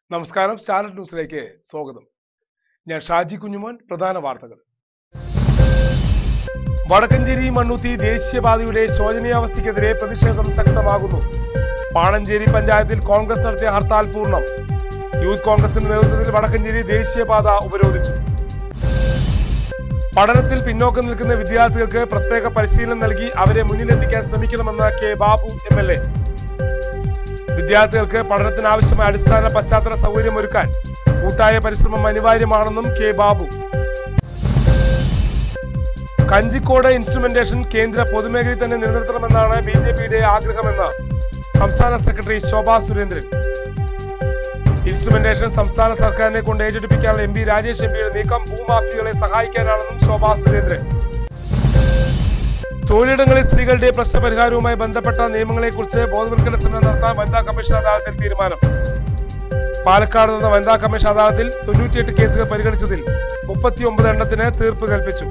നമസ്കാരം സ്റ്റാർട്ട് ന്യൂസിലേക്ക് സ്വാഗതം ഞാൻ ഷാജി കുഞ്ഞുമോൻ പ്രധാന വാർത്തകൾ വടക്കഞ്ചേരി മണ്ണുത്തി ദേശീയപാതയുടെ ശോചനീയാവസ്ഥയ്ക്കെതിരെ പ്രതിഷേധം ശക്തമാകുന്നു പാണഞ്ചേരി പഞ്ചായത്തിൽ കോൺഗ്രസ് നടത്തിയ ഹർത്താൽ പൂർണ്ണം യൂത്ത് കോൺഗ്രസിന്റെ നേതൃത്വത്തിൽ വടക്കഞ്ചേരി ദേശീയപാത ഉപരോധിച്ചു പഠനത്തിൽ പിന്നോക്കം നിൽക്കുന്ന വിദ്യാർത്ഥികൾക്ക് പ്രത്യേക പരിശീലനം നൽകി അവരെ മുന്നിലെത്തിക്കാൻ ശ്രമിക്കണമെന്ന് K Babu M L A വിദ്യാർത്ഥികൾക്ക് പഠനത്തിന് ആവശ്യമായ അടിസ്ഥാന പശ്ചാത്തല സൗകര്യം ഒരുക്കാൻ കൂട്ടായ പരിശ്രമം അനിവാര്യമാണെന്നും കെ ബാബു കഞ്ചിക്കോട് ഇൻസ്ട്രുമെന്റേഷൻ കേന്ദ്ര പൊതുമേഖലയിൽ തന്നെ നിലനിർത്തണമെന്നാണ് ബി ജെ പിയുടെ ആഗ്രഹമെന്ന് സംസ്ഥാന സെക്രട്ടറി ശോഭാ സുരേന്ദ്രൻ ഇൻസ്ട്രുമെന്റേഷൻ സംസ്ഥാന സർക്കാരിനെ കൊണ്ട് ഏറ്റെടുപ്പിക്കാനുള്ള എം പി രാജേഷ് എം പിയുടെ നീക്കം ഭൂമാഫിയകളെ സഹായിക്കാനാണെന്നും ശോഭാ സുരേന്ദ്രൻ തൊഴിലിടങ്ങളിൽ സ്ത്രീകളുടെ പ്രശ്നപരിഹാരവുമായി ബന്ധപ്പെട്ട നിയമങ്ങളെക്കുറിച്ച് ബോധവൽക്കരണ സെമിനാർ നടത്താൻ വനിതാ കമ്മീഷൻ അദാലത്തിൽ തീരുമാനം പാലക്കാട് നടന്ന വനിതാ കമ്മീഷൻ അദാലത്തിൽ തൊണ്ണൂറ്റിയെട്ട് കേസുകൾ പരിഗണിച്ചതിൽ മുപ്പത്തിയൊമ്പത് എണ്ണത്തിന് തീർപ്പ് കൽപ്പിച്ചു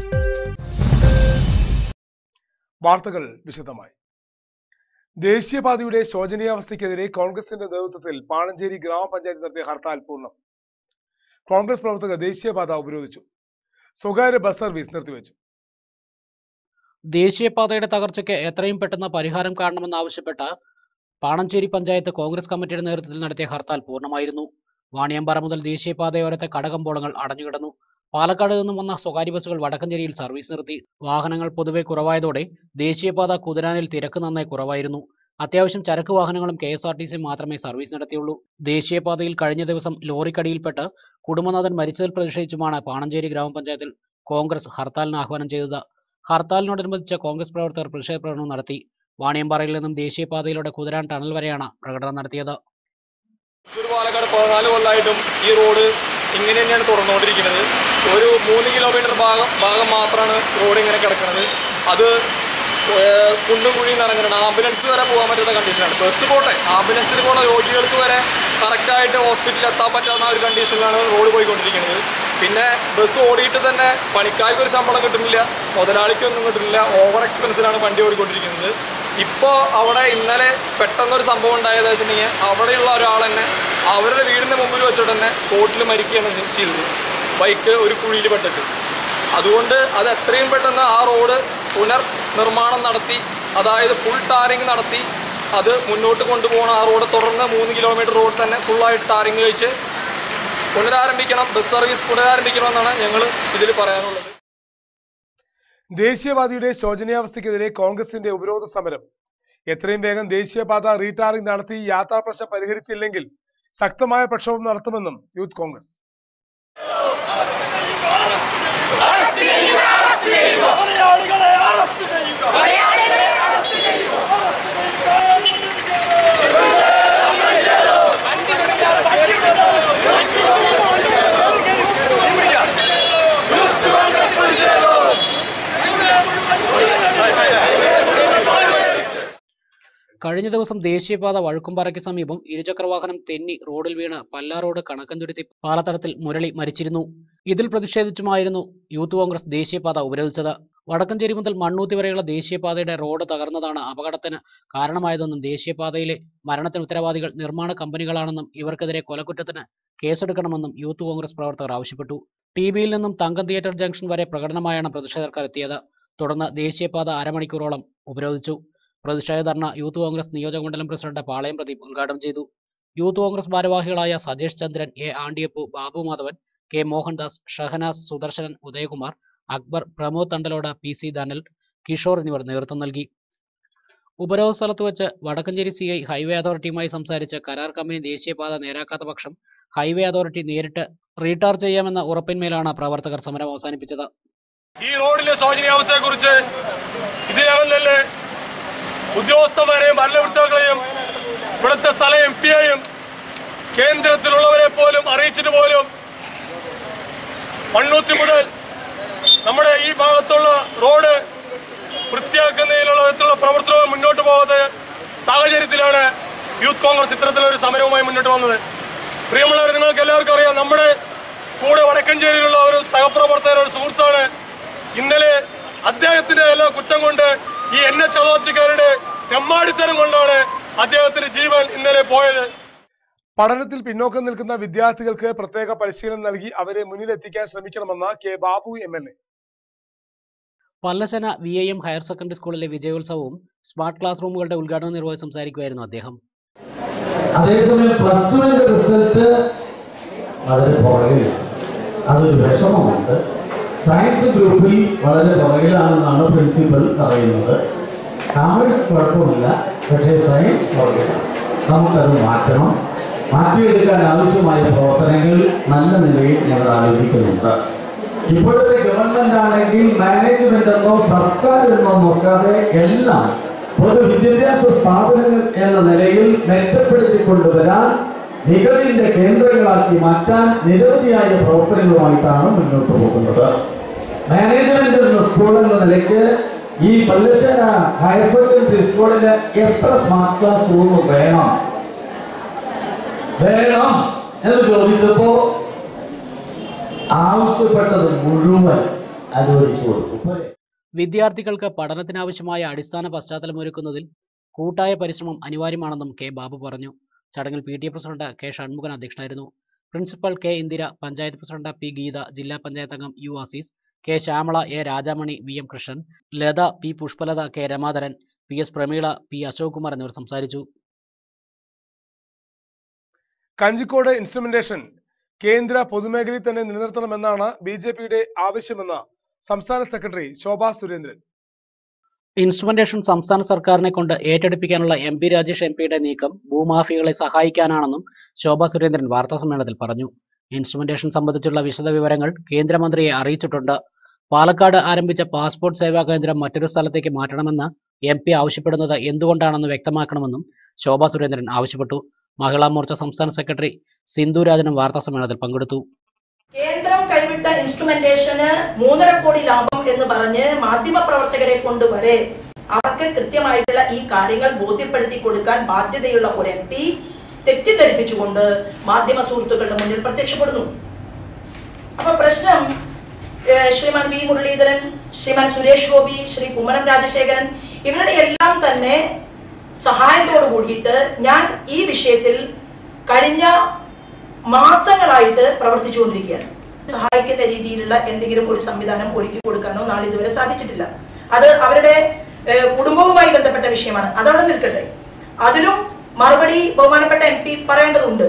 വാർത്തകൾ വിശദമായി ദേശീയപാതയുടെ ശോചനീയാവസ്ഥയ്ക്കെതിരെ കോൺഗ്രസിന്റെ നേതൃത്വത്തിൽ പാണഞ്ചേരി ഗ്രാമപഞ്ചായത്ത് നടത്തിയ ഹർത്താൽ പൂർണ്ണം കോൺഗ്രസ് പ്രവർത്തകർ ദേശീയപാത ഉപരോധിച്ചു സ്വകാര്യ ബസ് സർവീസ് നിർത്തിവെച്ചു ദേശീയപാതയുടെ തകർച്ചയ്ക്ക് എത്രയും പെട്ടെന്ന് പരിഹാരം കാണണമെന്നാവശ്യപ്പെട്ട് പാണഞ്ചേരി പഞ്ചായത്ത് കോൺഗ്രസ് കമ്മിറ്റിയുടെ നേതൃത്വത്തിൽ നടത്തിയ ഹർത്താൽ പൂർണ്ണമായിരുന്നു വാണിയമ്പാറ മുതൽ ദേശീയപാതയോരത്തെ കടകമ്പോളങ്ങൾ അടഞ്ഞുകിടന്നു പാലക്കാട് നിന്നും വന്ന സ്വകാര്യ ബസ്സുകൾ വടക്കഞ്ചേരിയിൽ സർവീസ് നിർത്തി വാഹനങ്ങൾ പൊതുവെ കുറവായതോടെ ദേശീയപാത കുതിരാനിൽ തിരക്ക് നന്നായി കുറവായിരുന്നു അത്യാവശ്യം ചരക്ക് വാഹനങ്ങളും K S R T C മാത്രമേ സർവീസ് നടത്തിയുള്ളൂ ദേശീയപാതയിൽ കഴിഞ്ഞ ദിവസം ലോറിക്കടിയിൽപ്പെട്ട് കുടുംബനാഥൻ മരിച്ചതിൽ പ്രതിഷേധിച്ചുമാണ് പാണഞ്ചേരി ഗ്രാമപഞ്ചായത്തിൽ കോൺഗ്രസ് ഹർത്താലിന് ആഹ്വാനം ചെയ്തത് ഹർത്താലിനോടനുബന്ധിച്ച് കോൺഗ്രസ് പ്രവർത്തകർ പ്രതിഷേധ പ്രകടനം നടത്തി വാണിയമ്പാറയിൽ നിന്നും ദേശീയപാതയിലൂടെ കുതിരാൻ ടണൽ വരെയാണ് പ്രകടനം നടത്തിയത് തൃശ്ശൂർ പാലക്കാട് പതിനാല് കൊല്ലമായിട്ടും ഈ റോഡ് ഇങ്ങനെ തന്നെയാണ് തുറന്നുകൊണ്ടിരിക്കുന്നത് ഒരു മൂന്ന് കിലോമീറ്റർ ഭാഗം ഭാഗം മാത്രമാണ് റോഡ് ഇങ്ങനെ കിടക്കുന്നത് അത് ഏർ കുണ്ടും കുഴിയും നിറഞ്ഞിട്ടുണ്ട് ആംബുലൻസ് വരെ പോകാൻ പറ്റാത്ത കണ്ടീഷനാണ് ബസ് പോട്ടെ ആംബുലൻസിൽ പോകുന്ന രോഗികൾക്ക് വരെ കറക്റ്റായിട്ട് ഹോസ്പിറ്റലിൽ എത്താൻ പറ്റാത്ത ഒരു കണ്ടീഷനിലാണ് റോഡ് പോയിക്കൊണ്ടിരിക്കുന്നത് പിന്നെ ബസ് ഓടിയിട്ട് തന്നെ പണിക്കാർക്ക് ഒരു ശമ്പളം കിട്ടുന്നില്ല മുതലാളിക്കൊന്നും കിട്ടുന്നില്ല ഓവർ എക്സ്പെൻസിലാണ് വണ്ടി ഓടിക്കൊണ്ടിരിക്കുന്നത് ഇപ്പോൾ അവിടെ ഇന്നലെ പെട്ടെന്നൊരു സംഭവം ഉണ്ടായത് വെച്ചിട്ടുണ്ടെങ്കിൽ അവിടെയുള്ള ഒരാൾ തന്നെ അവരുടെ വീടിൻ്റെ മുമ്പിൽ വെച്ചിട്ട് തന്നെ സ്പോട്ടിൽ മരിക്കുകയാണ് ചെ- ചെയ്തത് ബൈക്ക് ഒരു കുഴിയിൽ പെട്ടിട്ട് അതുകൊണ്ട് അത് എത്രയും പെട്ടെന്ന് ആ റോഡ് പുനർ നിർമ്മാണം നടത്തി അതായത് ഫുൾ ടാറിങ് നടത്തി അത് മുന്നോട്ട് കൊണ്ടുപോകണം ആ റോഡ് തുടർന്ന് മൂന്ന് കിലോമീറ്റർ റോഡ് തന്നെ ഫുള്ളായിട്ട് ടാറിങ് കഴിച്ച് പുനരാരംഭിക്കണം ബസ് സർവീസ് പുനരാരംഭിക്കണമെന്നാണ് ഞങ്ങൾ ഇതിൽ പറയാനുള്ളത് ദേശീയപാതയുടെ ശോചനീയാവസ്ഥയ്ക്കെതിരെ കോൺഗ്രസിന്റെ ഉപരോധ സമരം എത്രയും വേഗം ദേശീയപാത റീടാറിംഗ് നടത്തി യാത്രാ പ്രശ്നം പരിഹരിച്ചില്ലെങ്കിൽ ശക്തമായ പ്രക്ഷോഭം നടത്തുമെന്നും യൂത്ത് കോൺഗ്രസ് കഴിഞ്ഞ ദിവസം ദേശീയപാത വഴുക്കുംപാറയ്ക്ക് സമീപം ഇരുചക്രവാഹനം തെന്നി റോഡിൽ വീണ് പല്ലാറോഡ് കണക്കന്തുരുത്തി പാലത്തടത്തിൽ മുരളി മരിച്ചിരുന്നു ഇതിൽ പ്രതിഷേധിച്ചുമായിരുന്നു യൂത്ത് കോൺഗ്രസ് ദേശീയപാത ഉപരോധിച്ചത് വടക്കഞ്ചേരി മുതൽ മണ്ണൂത്തി വരെയുള്ള ദേശീയപാതയുടെ റോഡ് തകർന്നതാണ് അപകടത്തിന് കാരണമായതെന്നും ദേശീയപാതയിലെ മരണത്തിന് ഉത്തരവാദികൾ നിർമ്മാണ കമ്പനികളാണെന്നും ഇവർക്കെതിരെ കൊലക്കുറ്റത്തിന് കേസെടുക്കണമെന്നും യൂത്ത് കോൺഗ്രസ് പ്രവർത്തകർ ആവശ്യപ്പെട്ടു ടി ബിയിൽ നിന്നും തങ്കം തിയേറ്റർ ജംഗ്ഷൻ വരെ പ്രകടനമായാണ് പ്രതിഷേധക്കാർ എത്തിയത് തുടർന്ന് ദേശീയപാത അരമണിക്കൂറോളം ഉപരോധിച്ചു പ്രതിഷേധ ധർണ യൂത്ത് കോൺഗ്രസ് നിയോജക മണ്ഡലം പ്രസിഡന്റ് പാളയം പ്രദീപ് ഉദ്ഘാടനം ചെയ്തു യൂത്ത് കോൺഗ്രസ് ഭാരവാഹികളായ Sajesh Chandran A Andiyappu Babu Madhavan K Mohandas Shahnas Sudarshanan Udayakumar Akbar Pramod Thandalode P C Dhanal Kishore എന്നിവർ നേതൃത്വം നൽകി ഉപരോധ സ്ഥലത്ത് വെച്ച് വടക്കഞ്ചേരി സി ഐ ഹൈവേ അതോറിറ്റിയുമായി സംസാരിച്ച് കരാർ കമ്പനി ദേശീയപാത നേരാക്കാത്ത പക്ഷം ഹൈവേ അതോറിറ്റി നേരിട്ട് റീടാർ ചെയ്യാമെന്ന ഉറപ്പിന്മേലാണ് പ്രവർത്തകർ സമരം അവസാനിപ്പിച്ചത് ഈ റോഡിലെ ശോചനീയാവസ്ഥയെ കുറിച്ച് ഇതിനകം തന്നെ ഉദ്യോഗസ്ഥന്മാരെയും ഭരണവൃത്തകളെയും ഇവിടുത്തെ സ്ഥല എം പിയെയും കേന്ദ്രത്തിലുള്ളവരെ പോലും അറിയിച്ചിട്ട് പോലും മണ്ണൂത്തി മുതൽ നമ്മുടെ ഈ ഭാഗത്തുള്ള റോഡ് വൃത്തിയാക്കുന്നതിനുള്ള വിധത്തിലുള്ള പ്രവർത്തനവും മുന്നോട്ട് പോകാത്ത സാഹചര്യത്തിലാണ് യൂത്ത് കോൺഗ്രസ് ഇത്തരത്തിലൊരു സമരവുമായി മുന്നോട്ട് വന്നത് പ്രിയമുള്ളവർ നിങ്ങൾക്ക് എല്ലാവർക്കും അറിയാം നമ്മുടെ കൂടെ വടക്കഞ്ചേരിയിലുള്ള ഒരു സഹപ്രവർത്തകർ ഒരു സുഹൃത്താണ് ഇന്നലെ അദ്ദേഹത്തിന്റെ എല്ലാ കുറ്റം കൊണ്ട് ഈ എൻ എച്ച് അതോറിറ്റിക്കാരുടെ തെമ്മാടിത്തരം കൊണ്ടാണ് അദ്ദേഹത്തിന്റെ ജീവൻ ഇന്നലെ പോയത് പഠനത്തിൽ പിന്നോക്കം നിൽക്കുന്ന വിദ്യാർത്ഥികൾക്ക് പ്രത്യേക പരിശീലനം നൽകി അവരെ മുന്നിലെത്തിക്കാൻ ശ്രമിക്കണമെന്ന് K Babu M L A Pallassana V I M higher secondary സ്കൂളിലെ വിജയോത്സവവും സ്മാർട്ട് ക്ലാസ് റൂമുകളുടെ ഉദ്ഘാടനം നിർവഹിച്ച് സംസാരിക്കുമായിരുന്നു അദ്ദേഹം അതേസമയം പ്ലസ് ടുവിന്റെ റിസൾട്ട് വളരെ പുറകിലാണ് അതൊരു വിഷമമുണ്ട് സയൻസ് ഗ്രൂപ്പിൽ വളരെ പുറകിലാണെന്നാണ് പ്രിൻസിപ്പൽ പറയുന്നത് കോമേഴ്സ് കുഴപ്പമില്ല പക്ഷേ സയൻസ് പുറകിലാണ് നമുക്കത് മാറ്റണം മാറ്റിയെടുക്കാൻ ആവശ്യമായ പ്രവർത്തനങ്ങൾ നല്ല നിലയിൽ ഞങ്ങൾ ആലോചിക്കുന്നുണ്ട് ഇപ്പോഴത്തെ ഗവൺമെന്റ് ആണെങ്കിൽ മാനേജ്മെന്റ് എന്നോ സർക്കാർ എന്നോ നോക്കാതെ എല്ലാം പൊതുവിദ്യാഭ്യാസ സ്ഥാപനങ്ങൾ എന്ന നിലയിൽ മെച്ചപ്പെടുത്തി കൊണ്ടുവരാൻ മികവിന്റെ കേന്ദ്രങ്ങളാക്കി മാറ്റാൻ നിരവധിയായ പ്രവർത്തനങ്ങളുമായിട്ടാണ് മുന്നോട്ട് പോകുന്നത് മാനേജ്മെന്റ് എന്ന സ്കൂൾ എന്ന നിലയ്ക്ക് ഈ പല്ലശ്ശേര ഹയർ സെക്കൻഡറി സ്കൂളിന് എത്ര സ്മാർട്ട് ക്ലാസ് റൂം വേണം വേണം എന്ന് ചോദിച്ചപ്പോ ആവശ്യപ്പെട്ടത് മുഴുവൻ അനുവദിച്ചു കൊടുക്കും പോരെ? വിദ്യാർത്ഥികൾക്ക് പഠനത്തിനാവശ്യമായ അടിസ്ഥാന പശ്ചാത്തലമൊരുക്കുന്നതിൽ കൂട്ടായ പരിശ്രമം അനിവാര്യമാണെന്നും കെ ബാബു പറഞ്ഞു ചടങ്ങിൽ P T A president K Shanmukhan അധ്യക്ഷനായിരുന്നു principal K Indira panchayat president P Geetha ജില്ലാ പഞ്ചായത്ത് അംഗം U Azeez K Shyamala A Rajamani V M Krishnan Latha P Pushpalatha K Ramadharan P S Prameela P Ashok Kumar എന്നിവർ സംസാരിച്ചു കഞ്ചിക്കോട് ഇൻസ്ട്രുമെന്റേഷൻ കേന്ദ്ര പൊതുമേഖലയിൽ തന്നെ നിലനിർത്തണമെന്നാണ് ബി ജെ പിയുടെ ആവശ്യമെന്ന് സംസ്ഥാന സെക്രട്ടറി ശോഭാ സുരേന്ദ്രൻ ഇൻസ്ട്രുമെന്റേഷൻ സംസ്ഥാന സർക്കാരിനെ കൊണ്ട് ഏറ്റെടുപ്പിക്കാനുള്ള എം പി രാജേഷ് എം പിയുടെ നീക്കം ഭൂമാഫിയകളെ സഹായിക്കാനാണെന്നും ശോഭാ സുരേന്ദ്രൻ വാർത്താസമ്മേളനത്തിൽ പറഞ്ഞു ഇൻസ്ട്രുമെന്റേഷൻ സംബന്ധിച്ചുള്ള വിശദവിവരങ്ങൾ കേന്ദ്രമന്ത്രിയെ അറിയിച്ചിട്ടുണ്ട് പാലക്കാട് ആരംഭിച്ച പാസ്പോർട്ട് സേവാ കേന്ദ്രം മറ്റൊരു സ്ഥലത്തേക്ക് മാറ്റണമെന്ന് എം പി ആവശ്യപ്പെടുന്നത് എന്തുകൊണ്ടാണെന്ന് വ്യക്തമാക്കണമെന്നും ശോഭാ സുരേന്ദ്രൻ ആവശ്യപ്പെട്ടു മഹിളാ മോർച്ച സംസ്ഥാന സെക്രട്ടറി സിന്ധു രാജനും വാർത്താസമ്മേളനത്തിൽ പങ്കെടുത്തു കേന്ദ്രം കൈവിട്ട ഇൻസ്ട്രുമെന്റേഷന് മൂന്നര കോടി ലാഭം എന്ന് പറഞ്ഞ് മാധ്യമ പ്രവർത്തകരെ കൊണ്ട് വരെ അവർക്ക് കൃത്യമായിട്ടുള്ള ഈ കാര്യങ്ങൾ ബോധ്യപ്പെടുത്തി കൊടുക്കാൻ ബാധ്യതയുള്ള ഒരു എം പി തെറ്റിദ്ധരിപ്പിച്ചുകൊണ്ട് മാധ്യമ സുഹൃത്തുക്കളുടെ മുന്നിൽ പ്രത്യക്ഷപ്പെടുന്നു അപ്പൊ പ്രശ്നം ഏഹ്, ശ്രീമാൻ വി മുരളീധരൻ ശ്രീമാൻ സുരേഷ് ഗോപി ശ്രീ കുമ്മനം രാജശേഖരൻ ഇവരുടെ എല്ലാം തന്നെ സഹായത്തോട് കൂടിയിട്ട് ഞാൻ ഈ വിഷയത്തിൽ കഴിഞ്ഞ മാസങ്ങളായിട്ട് പ്രവർത്തിച്ചുകൊണ്ടിരിക്കുകയാണ് സഹായിക്കുന്ന രീതിയിലുള്ള എന്തെങ്കിലും ഒരു സംവിധാനം ഒരുക്കി കൊടുക്കാനോ നാളിതുവരെ സാധിച്ചിട്ടില്ല അത് അവരുടെ ഏഹ്, കുടുംബവുമായി ബന്ധപ്പെട്ട വിഷയമാണ് അതവിടെ നിൽക്കട്ടെ അതിലും മറുപടി ബഹുമാനപ്പെട്ട എം പി പറയേണ്ടതുണ്ട്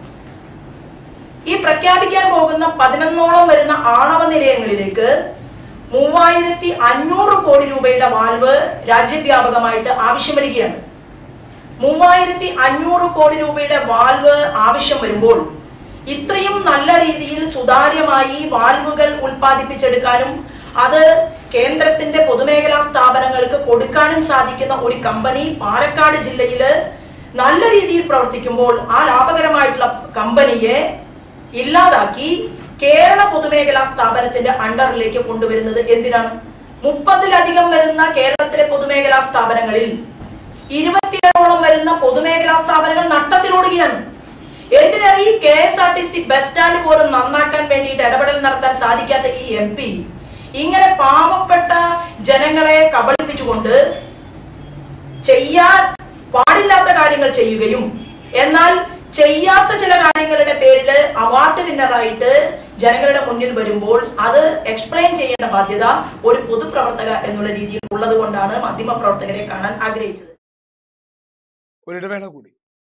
ഈ പ്രഖ്യാപിക്കാൻ പോകുന്ന പതിനൊന്നോളം വരുന്ന ആണവ നിലയങ്ങളിലേക്ക് മൂവായിരത്തി അഞ്ഞൂറ് കോടി രൂപയുടെ വാൽവ് രാജ്യവ്യാപകമായിട്ട് ആവശ്യം വരികയാണ് മൂവായിരത്തി അഞ്ഞൂറ് കോടി രൂപയുടെ വാൽവ് ആവശ്യം വരുമ്പോൾ ഇത്രയും നല്ല രീതിയിൽ സുതാര്യമായി വാൽവുകൾ ഉൽപ്പാദിപ്പിച്ചെടുക്കാനും അത് കേന്ദ്രത്തിന്റെ പൊതുമേഖലാ സ്ഥാപനങ്ങൾക്ക് കൊടുക്കാനും സാധിക്കുന്ന ഒരു കമ്പനി പാലക്കാട് ജില്ലയില് നല്ല രീതിയിൽ പ്രവർത്തിക്കുമ്പോൾ ആ ലാഭകരമായിട്ടുള്ള കമ്പനിയെ ഇല്ലാതാക്കി കേരള പൊതുമേഖലാ സ്ഥാപനത്തിന്റെ അണ്ടറിലേക്ക് കൊണ്ടുവരുന്നത് എന്തിനാണ് മുപ്പതിലധികം വരുന്ന കേരളത്തിലെ പൊതുമേഖലാ സ്ഥാപനങ്ങളിൽ ഇരുപത്തിയേഴോളം വരുന്ന പൊതുമേഖലാ സ്ഥാപനങ്ങൾ നട്ടത്തിലോടുകയാണ് എന്തിനാണ് ഈ K S R T C bus stand പോലും നന്നാക്കാൻ വേണ്ടിയിട്ട് ഇടപെടൽ നടത്താൻ സാധിക്കാത്ത ഈ എം പി ഇങ്ങനെ പാവപ്പെട്ട ജനങ്ങളെ കബളിപ്പിച്ചുകൊണ്ട് ചെയ്യാൻ പാടില്ലാത്ത കാര്യങ്ങൾ ചെയ്യുകയും എന്നാൽ ചെയ്യാത്ത ചില കാര്യങ്ങളുടെ പേരിൽ അവാർഡ് വിന്നറായിട്ട് ജനങ്ങളുടെ മുന്നിൽ വരുമ്പോൾ അത് എക്സ്പ്ലെയിൻ ചെയ്യേണ്ട ബാധ്യത ഒരു പൊതുപ്രവർത്തക എന്നുള്ള രീതിയിൽ ഉള്ളത് കൊണ്ടാണ് മാധ്യമ പ്രവർത്തകരെ കാണാൻ ആഗ്രഹിച്ചത് ഒരിടവേള കൂടി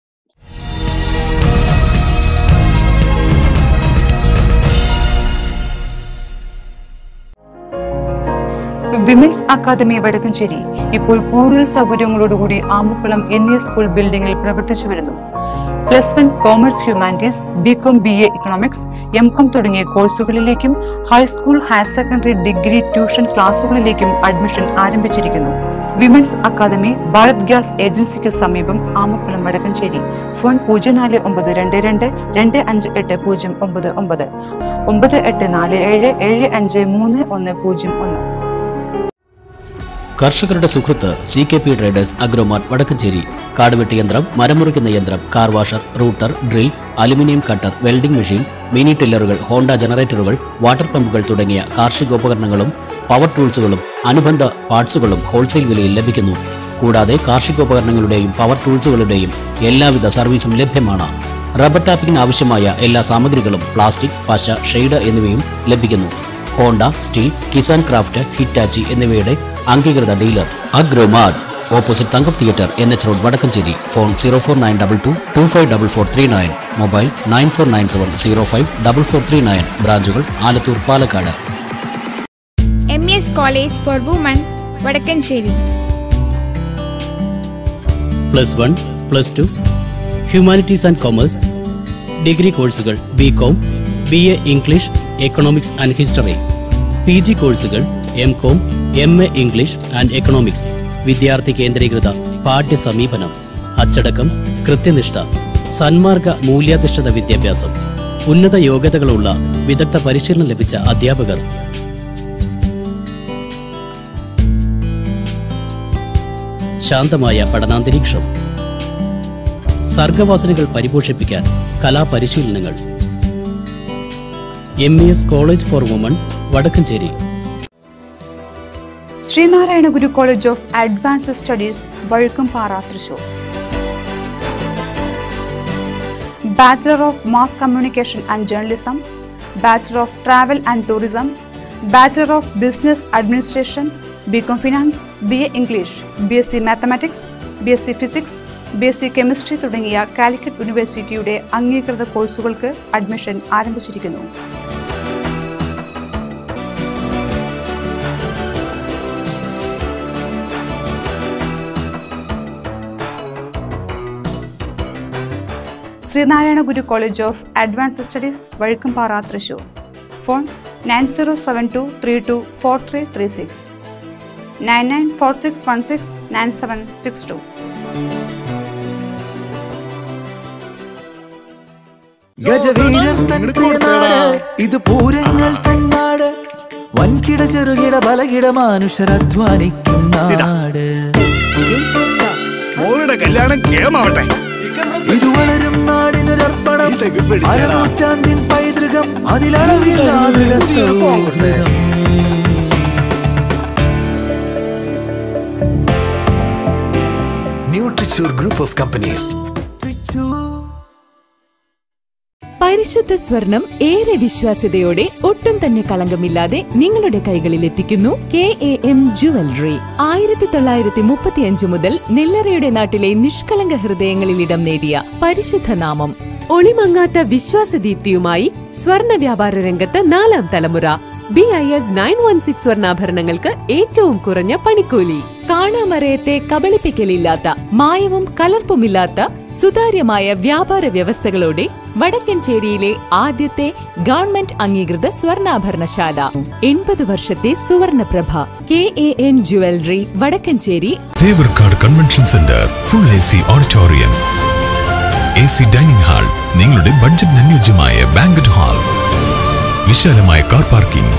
വിമൻസ് അക്കാദമി വടക്കഞ്ചേരി ഇപ്പോൾ കൂടുതൽ സൗകര്യങ്ങളോടുകൂടി ആമ്പക്കുളം എൻ എ സ്കൂൾ ബിൽഡിംഗിൽ പ്രവർത്തിച്ചു വരുന്നു plus one commerce humanities B com B A economics M com തുടങ്ങിയ കോഴ്സുകളിലേക്കും high school higher secondary degree tuition ക്ലാസുകളിലേക്കും അഡ്മിഷൻ ആരംഭിച്ചിരിക്കുന്നു വിമൻസ് അക്കാദമി ഭാരത് ഗ്യാസ് ഏജൻസിക്ക് സമീപം ആമക്കുളം വടക്കഞ്ചേരി ഫോൺ പൂജ്യം നാല് ഒമ്പത് രണ്ട് രണ്ട് രണ്ട് അഞ്ച് എട്ട് പൂജ്യം ഒമ്പത് ഒമ്പത് ഒമ്പത് എട്ട് നാല് ഏഴ് ഏഴ് അഞ്ച് മൂന്ന് ഒന്ന് പൂജ്യം ഒന്ന് കർഷകരുടെ സുഹൃത്ത് C K P traders agromart Vadakkanchery കാടുവെട്ടി യന്ത്രം മരമുറിക്കുന്ന യന്ത്രം car washer router drill aluminium cutter welding machine mini ടില്ലറുകൾ ഹോണ്ട ജനറേറ്ററുകൾ വാട്ടർ പമ്പുകൾ തുടങ്ങിയ കാർഷികോപകരണങ്ങളും പവർ ടൂൾസുകളും അനുബന്ധ പാർട്സുകളും ഹോൾസെയിൽ വിലയിൽ ലഭിക്കുന്നു കൂടാതെ കാർഷികോപകരണങ്ങളുടെയും പവർ ടൂൾസുകളുടെയും എല്ലാവിധ സർവീസും ലഭ്യമാണ് റബ്ബർ ടാപ്പിംഗിന് ആവശ്യമായ എല്ലാ സാമഗ്രികളും പ്ലാസ്റ്റിക് പശ ഷെയ്ഡ് എന്നിവയും ലഭിക്കുന്നു Honda Stihl Kisan Kraft Hitachi എന്നിവയുടെ അംഗീകൃത dealer agromart opposite Thankam theatre N H road Vadakkanchery phone zero four nine double two two five double four three nine mobile nine four nine seven zero five double four three nine ബ്രാഞ്ചുകൾ Alathur Palakkad M E S college for woman Vadakkanchery plus one plus two humanities and commerce degree കോഴ്സുകൾ B com B A English economics and history P G കോഴ്സുകൾ M com M A English and economics വിദ്യാർത്ഥി കേന്ദ്രീകൃത പാഠ്യ സമീപനം അച്ചടക്കം കൃത്യനിഷ്ഠ സന്മാർഗ മൂല്യാധിഷ്ഠിത വിദ്യാഭ്യാസം ഉന്നത യോഗ്യതകളുള്ള വിദഗ്ധ പരിശീലനം ലഭിച്ച അധ്യാപകർ ശാന്തമായ പഠനാന്തരീക്ഷം സർഗവാസനകൾ പരിപോഷിപ്പിക്കാൻ കലാപരിശീലനങ്ങൾ M E S college for woman Vadakkanchery Sreenarayana Guru college of advanced studies Vazhukkumpara Thrissur bachelor of mass communication and journalism bachelor of travel and tourism bachelor of business administration B com finance B A English B S C mathematics B S C physics B S C chemistry തുടങ്ങിയ കാലിക്കറ്റ് യൂണിവേഴ്സിറ്റിയുടെ അംഗീകൃത കോഴ്സുകൾക്ക് admission ആരംഭിച്ചിരിക്കുന്നു Sreenarayana Guru college of advanced studies Vazhukkumpara Thrissur phone nine zero seven two three two four three three six nine nine four six one six nine seven six two ഗജവീരൻ തൻ പ്രിയനാട് ഇത് പൂരങ്ങൾ തന്നാട് വൻകിട ചെറുകിട ബലകിട മനുഷ്യരധ്വാനിക്കും നാട് മോളുടെ കല്യാണം കേമാവട്ടെ ഇത് വളരും നാടിനൊരർപ്പണം അരനൂറ്റാണ്ടിൻ പൈതൃകം അതിലളവില്ലാതെ സൗഹൃദം ന്യൂട്രിച്ചൂർ ഗ്രൂപ്പ് ഓഫ് കമ്പനീസ് പരിശുദ്ധ സ്വർണം ഏറെ വിശ്വാസ്യതയോടെ ഒട്ടും തന്നെ കളങ്കമില്ലാതെ നിങ്ങളുടെ കൈകളിൽ എത്തിക്കുന്നു കെ എ എം ജുവലറി ആയിരത്തി തൊള്ളായിരത്തി മുപ്പത്തിയഞ്ച് മുതൽ നെല്ലറയുടെ നാട്ടിലെ നിഷ്കളങ്ക ഹൃദയങ്ങളിൽ ഇടം നേടിയ പരിശുദ്ധ നാമം ഒളിമങ്ങാത്ത വിശ്വാസദീപ്തിയുമായി സ്വർണ വ്യാപാര രംഗത്ത് നാലാം തലമുറ B I S nine one six സ്വർണ്ണാഭരണങ്ങൾക്ക് ഏറ്റവും കുറഞ്ഞ പണിക്കൂലി കാണാമറയത്തെ കബളിപ്പിക്കലില്ലാത്ത മായവും കലർപ്പുമില്ലാത്ത സുതാര്യമായ വ്യാപാര വ്യവസ്ഥകളോടെ വടക്കൻചേരിയിലെ ആദ്യത്തെ ഗവൺമെന്റ് അംഗീകൃത സ്വർണ്ണാഭരണശാല എൺപത് വർഷത്തെ സുവർണപ്രഭ K A N jewellery Vadakkanchery Thevarkkad convention centre full A C auditorium A C dining hall നിങ്ങളുടെ ബഡ്ജറ്റിന് അനുയോജ്യമായ ബാങ്കറ്റ് ഹാൾ വിശാലമായ car parking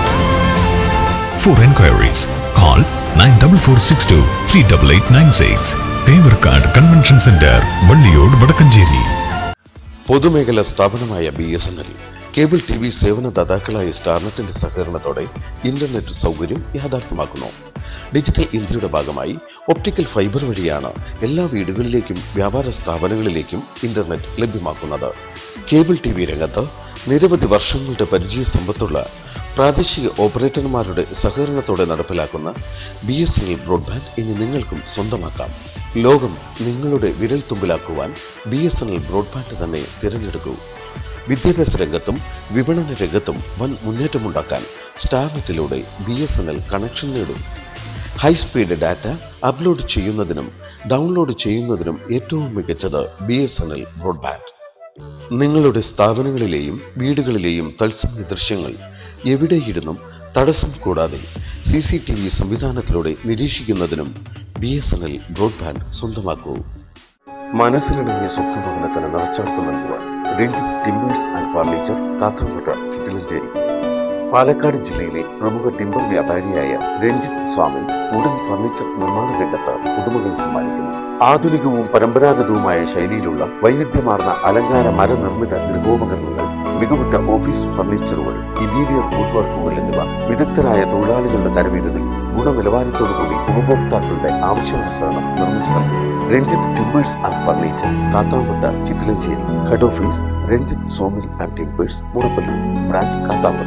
for enquiries call nine double four six two three double eight nine six Thevarkkad convention centre Valliyode Vadakkanchery പൊതുമേഖലാ സ്ഥാപനമായ B S N L cable T V സേവനദാതാക്കളായ സ്റ്റാർനെറ്റിന്റെ സഹകരണത്തോടെ internet സൗകര്യം യാഥാർത്ഥ്യമാക്കുന്നു ഡിജിറ്റൽ ഇന്ത്യയുടെ ഭാഗമായി ഒപ്റ്റിക്കൽ ഫൈബർ വഴിയാണ് എല്ലാ വീടുകളിലേക്കും വ്യാപാര സ്ഥാപനങ്ങളിലേക്കും ഇന്റർനെറ്റ് ലഭ്യമാക്കുന്നത് കേബിൾ ടി വി രംഗത്ത് നിരവധി വർഷങ്ങളുടെ പരിചയ സമ്പത്തുള്ള പ്രാദേശിക ഓപ്പറേറ്റർമാരുടെ സഹകരണത്തോടെ നടപ്പിലാക്കുന്ന B S N L broadband ഇനി നിങ്ങൾക്കും സ്വന്തമാക്കാം ലോകം നിങ്ങളുടെ വിരൽ തുമ്പിലാക്കുവാൻ B S N L broadband തന്നെ തിരഞ്ഞെടുക്കൂ വിദ്യാഭ്യാസ രംഗത്തും വിപണന രംഗത്തും വൻ മുന്നേറ്റമുണ്ടാക്കാൻ സ്റ്റാർനെറ്റിലൂടെ B S N L connection നേടും ഹൈസ്പീഡ് ഡാറ്റ അപ്ലോഡ് ചെയ്യുന്നതിനും ഡൗൺലോഡ് ചെയ്യുന്നതിനും ഏറ്റവും മികച്ചത് B S N L broadband നിങ്ങളുടെ സ്ഥാപനങ്ങളിലെയും വീടുകളിലെയും തത്സമയ ദൃശ്യങ്ങൾ എവിടെയിരുന്നും തടസ്സം കൂടാതെ സി സി ടി വി സംവിധാനത്തിലൂടെ നിരീക്ഷിക്കുന്നതിനും B S N L broadband സ്വന്തമാക്കൂ മനസ്സിലിണങ്ങിയ സ്വപ്നഭവനത്തിന് നിറച്ചാർത്ത് നൽകുവാൻ Ranjith timbers and furniture Kathamkotta Chittilanchery Palakkad ജില്ലയിലെ പ്രമുഖ ടിമ്പർ വ്യാപാരിയായ രഞ്ജിത്ത് സ്വാമി ഉടൻ ഫർണിച്ചർ നിർമ്മാണ രംഗത്ത് പുതുമകൾ സമ്മാനിക്കുന്നു ആധുനികവും പരമ്പരാഗതവുമായ ശൈലിയിലുള്ള വൈവിധ്യമാർന്ന അലങ്കാര മരനിർമ്മിത ഗൃഹോപകരണങ്ങൾ മികവുറ്റ ഓഫീസ് ഫർണിച്ചറുകൾ ഇന്റീരിയർ വുഡ് വർക്കുകൾ എന്നിവ വിദഗ്ധരായ തൊഴിലാളികളുടെ കരവിരുതിൽ ഗുണനിലവാരത്തോടുകൂടി ഉപഭോക്താക്കളുടെ ആവശ്യാനുസരണം നിർമ്മിച്ചു നൽകുന്നു Ranjith timbers and furniture Kathampatta Chikkilanchery head office Ranjith sawmill and timbers Murappallur branch Kathampatta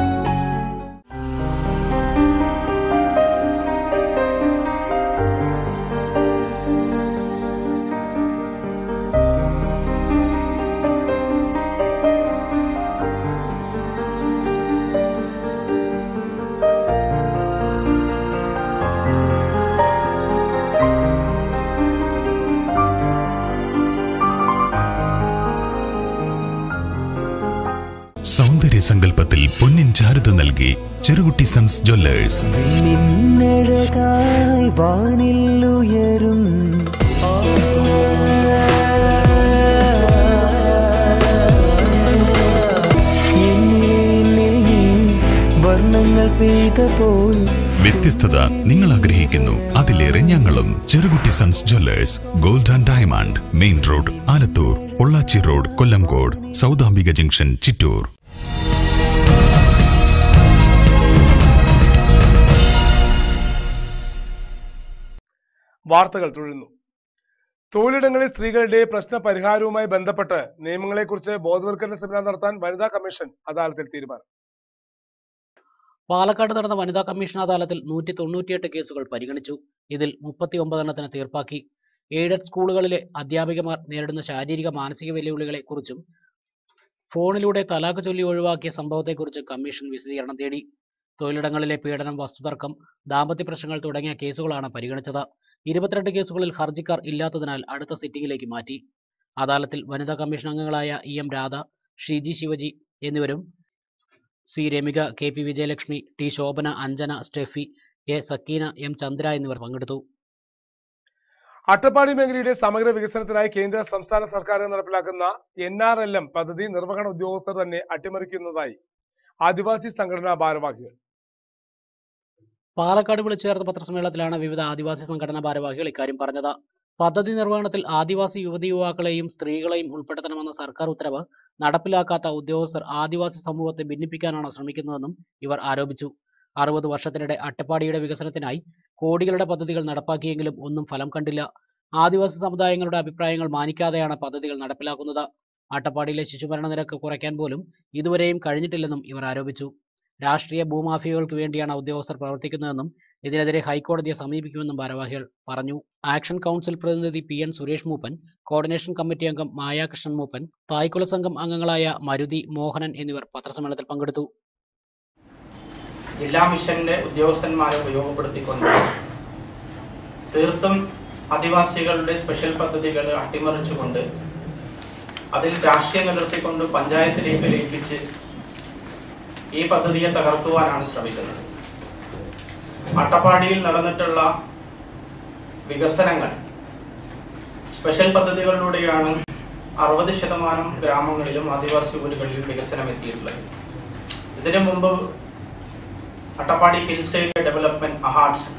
സൗന്ദര്യ സങ്കല്പത്തിൽ പൊന്നിൻ ചാരുത നൽകി ചെറുകുട്ടി സൺസ് ജ്വല്ലേഴ്സ് നിന്നഴകായി വാനിൽ ഉയരും എന്നിലെ എന്നിൽ നീ വർണ്ണങ്ങൾ പെയ്തപ്പോൾ വ്യത്യസ്തത നിങ്ങൾ ആഗ്രഹിക്കുന്നു അതിലേറെ ഞങ്ങളും Cherukutty sons jewellers gold and diamond main road Alathur Pollachi road Kollengode Saudambika junction Chittur വാർത്തകൾ തുടരുന്നു തൊഴിലിടങ്ങളിൽ സ്ത്രീകളുടെ പ്രശ്ന പരിഹാരവുമായി ബന്ധപ്പെട്ട് നിയമങ്ങളെക്കുറിച്ച് ബോധവൽക്കരണ സെമിനാർ നടത്താൻ വനിതാ കമ്മീഷൻ അദാലത്തിൽ തീരുമാനം പാലക്കാട് നടന്ന വനിതാ കമ്മീഷൻ അദാലത്തിൽ നൂറ്റി തൊണ്ണൂറ്റിയെട്ട് കേസുകൾ പരിഗണിച്ചു ഇതിൽ മുപ്പത്തി ഒമ്പതെണ്ണത്തിന് തീർപ്പാക്കി എയ്ഡഡ് സ്കൂളുകളിലെ അധ്യാപികമാർ നേരിടുന്ന ശാരീരിക മാനസിക വെല്ലുവിളികളെ കുറിച്ചും ഫോണിലൂടെ തലാക്ക് ചൊല്ലി ഒഴിവാക്കിയ സംഭവത്തെക്കുറിച്ച് കമ്മീഷൻ വിശദീകരണം തേടി തൊഴിലിടങ്ങളിലെ പീഡനം വസ്തുതർക്കം ദാമ്പത്യ പ്രശ്നങ്ങൾ തുടങ്ങിയ കേസുകളാണ് പരിഗണിച്ചത് ഇരുപത്തിരണ്ട് കേസുകളിൽ ഹർജിക്കാർ ഇല്ലാത്തതിനാൽ അടുത്ത സിറ്റിംഗിലേക്ക് മാറ്റി അദാലത്തിൽ വനിതാ കമ്മീഷൻ അംഗങ്ങളായ ഇ എം രാധ ഷീജി ശിവജി എന്നിവരും C Ramika K P Vijayalakshmi T Shobhana Anjana Steffi A Sakeena M Chandra എന്നിവർ പങ്കെടുത്തു അട്ടപ്പാടി മേഖലയുടെ സമഗ്ര വികസനത്തിനായി കേന്ദ്ര സംസ്ഥാന സർക്കാരുകൾ നടപ്പിലാക്കുന്ന എൻ ആർ എൽ എം പദ്ധതി നിർവഹണ ഉദ്യോഗസ്ഥർ തന്നെ അട്ടിമറിക്കുന്നതായി ആദിവാസി സംഘടനാ ഭാരവാഹികൾ പാലക്കാട് വിളിച്ചു ചേർത്ത പത്രസമ്മേളനത്തിലാണ് വിവിധ ആദിവാസി സംഘടനാ ഭാരവാഹികൾ ഇക്കാര്യം പറഞ്ഞത് പദ്ധതി നിർവഹണത്തിൽ ആദിവാസി യുവതി യുവാക്കളെയും സ്ത്രീകളെയും ഉൾപ്പെടുത്തണമെന്ന സർക്കാർ ഉത്തരവ് നടപ്പിലാക്കാത്ത ഉദ്യോഗസ്ഥർ ആദിവാസി സമൂഹത്തെ ഭിന്നിപ്പിക്കാനാണ് ശ്രമിക്കുന്നതെന്നും ഇവർ ആരോപിച്ചു അറുപത് വർഷത്തിനിടെ അട്ടപ്പാടിയുടെ വികസനത്തിനായി കോടികളുടെ പദ്ധതികൾ നടപ്പാക്കിയെങ്കിലും ഒന്നും ഫലം കണ്ടില്ല ആദിവാസി സമുദായങ്ങളുടെ അഭിപ്രായങ്ങൾ മാനിക്കാതെയാണ് പദ്ധതികൾ നടപ്പിലാക്കുന്നത് അട്ടപ്പാടിയിലെ ശിശുമരണ നിരക്ക് കുറയ്ക്കാൻ പോലും ഇതുവരെയും കഴിഞ്ഞിട്ടില്ലെന്നും ഇവർ ആരോപിച്ചു രാഷ്ട്രീയ ഭൂമാഫിയകൾക്ക് വേണ്ടിയാണ് ഉദ്യോഗസ്ഥർ പ്രവർത്തിക്കുന്നതെന്നും ഇതിനെതിരെ ഹൈക്കോടതിയെ സമീപിക്കുമെന്നും ഭാരവാഹികൾ പറഞ്ഞു ആക്ഷൻ കൗൺസിൽ പ്രതിനിധി P N Suresh Mooppan coordination committee അംഗം മായാകൃഷ്ണൻ മൂപ്പൻ തായ്ക്കുല സംഘം അംഗങ്ങളായ മരുതി മോഹനൻ എന്നിവർ പത്രസമ്മേളനത്തിൽ പങ്കെടുത്തു ജില്ലാ മിഷന്റെ ഉദ്യോഗസ്ഥന്മാരെ ഉപയോഗപ്പെടുത്തിക്കൊണ്ട് തീർത്തും ആദിവാസികളുടെ സ്പെഷ്യൽ പദ്ധതികൾ അട്ടിമറിച്ചുകൊണ്ട് അതിൽ രാഷ്ട്രീയം കലർത്തിക്കൊണ്ട് പഞ്ചായത്തിലേക്ക് ലയിപ്പിച്ച് ഈ പദ്ധതിയെ തകർക്കുവാനാണ് ശ്രമിക്കുന്നത് അട്ടപ്പാടിയിൽ നടന്നിട്ടുള്ള വികസനങ്ങൾ സ്പെഷ്യൽ പദ്ധതികളിലൂടെയാണ് അറുപത് ശതമാനം ഗ്രാമങ്ങളിലും ആദിവാസി ഊരുകളിലും വികസനം എത്തിയിട്ടുള്ളത് ഇതിനു മുമ്പ് Attappadi hill side development AHADS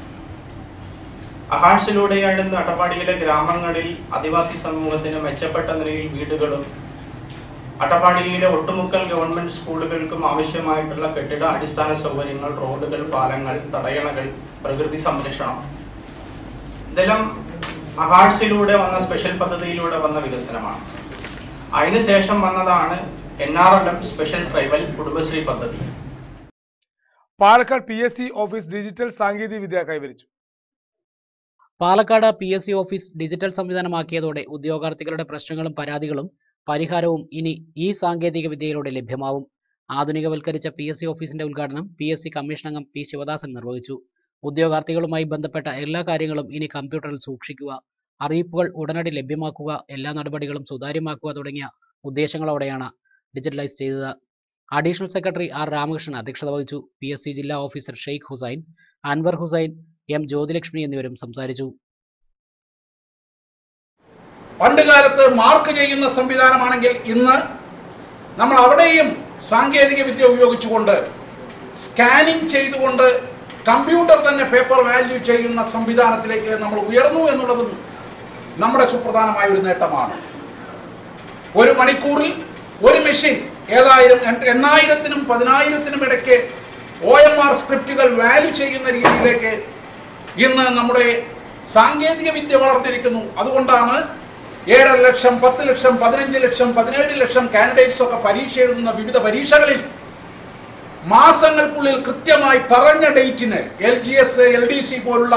അഹാർട്സിലൂടെയാണ് ഇന്ന് അട്ടപ്പാടിയിലെ ഗ്രാമങ്ങളിൽ ആദിവാസി സമൂഹത്തിന് മെച്ചപ്പെട്ട നിലയിൽ വീടുകളും അട്ടപ്പാടിയിലെ ഒട്ടുമുക്കൽ ഗവൺമെന്റ് സ്കൂളുകൾക്കും ആവശ്യമായിട്ടുള്ള കെട്ടിട അടിസ്ഥാന സൗകര്യങ്ങൾ റോഡുകൾ പാലങ്ങൾ തടയണകൾ പ്രകൃതി സംരക്ഷണം ഇതെല്ലാം അഹാർട്സിലൂടെ വന്ന സ്പെഷ്യൽ പദ്ധതിയിലൂടെ വന്ന വികസനമാണ് അതിനുശേഷം വന്നതാണ് N R L M special tribal Kudumbashree പദ്ധതി Palakkad P S C office digital സാങ്കേതിക വിദ്യ കൈവരിച്ചു Palakkad P S C office digital സംവിധാനമാക്കിയതോടെ ഉദ്യോഗാർത്ഥികളുടെ പ്രശ്നങ്ങളും പരാതികളും പരിഹാരവും ഇനി ഈ സാങ്കേതിക വിദ്യയിലൂടെ ലഭ്യമാവും ആധുനികവൽക്കരിച്ച പി എസ് സി ഓഫീസിന്റെ ഉദ്ഘാടനം പി എസ് സി കമ്മീഷൻ അംഗം പി ശിവദാസൻ നിർവഹിച്ചു ഉദ്യോഗാർത്ഥികളുമായി ബന്ധപ്പെട്ട എല്ലാ കാര്യങ്ങളും ഇനി കമ്പ്യൂട്ടറിൽ സൂക്ഷിക്കുക അറിയിപ്പുകൾ ഉടനടി ലഭ്യമാക്കുക എല്ലാ നടപടികളും സുതാര്യമാക്കുക തുടങ്ങിയ ഉദ്ദേശങ്ങളോടെയാണ് ഡിജിറ്റലൈസ് ചെയ്തത് അഡീഷണൽ സെക്രട്ടറി ആർ രാമകൃഷ്ണൻ അധ്യക്ഷത വഹിച്ചു പി എസ് സി ജില്ലാ ഓഫീസർ ഷെയ്ഖ് ഹുസൈൻ അൻവർ ഹുസൈൻ എം ജ്യോതിലക്ഷ്മി എന്നിവരും സംസാരിച്ചു പണ്ട് കാലത്ത് മാർക്ക് ചെയ്യുന്ന സംവിധാനമാണെങ്കിൽ ഇന്ന് നമ്മൾ അവിടെയും സാങ്കേതിക വിദ്യ ഉപയോഗിച്ചുകൊണ്ട് സ്കാനിങ് ചെയ്തുകൊണ്ട് കമ്പ്യൂട്ടർ തന്നെ പേപ്പർ വാല്യൂ ചെയ്യുന്ന സംവിധാനത്തിലേക്ക് നമ്മൾ ഉയർന്നു എന്നുള്ളതും നമ്മുടെ സുപ്രധാനമായ ഒരു നേട്ടമാണ് ഒരു മണിക്കൂറിൽ ഒരു മെഷീൻ ഏതായിരം എൺ- എണ്ണായിരത്തിനും പതിനായിരത്തിനും ഇടയ്ക്ക് O M R scripts value ചെയ്യുന്ന രീതിയിലേക്ക് ഇന്ന് നമ്മുടെ സാങ്കേതിക വിദ്യ വളർന്നിരിക്കുന്നു അതുകൊണ്ടാണ് ഏഴര ലക്ഷം പത്ത് ലക്ഷം പതിനഞ്ച് ലക്ഷം പതിനേഴ് ലക്ഷം കാൻഡിഡേറ്റ്സ് ഒക്കെ പരീക്ഷ എഴുതുന്ന വിവിധ പരീക്ഷകളിൽ മാസങ്ങൾക്കുള്ളിൽ കൃത്യമായി പറഞ്ഞ ഡേറ്റിന് L G S L D C പോലുള്ള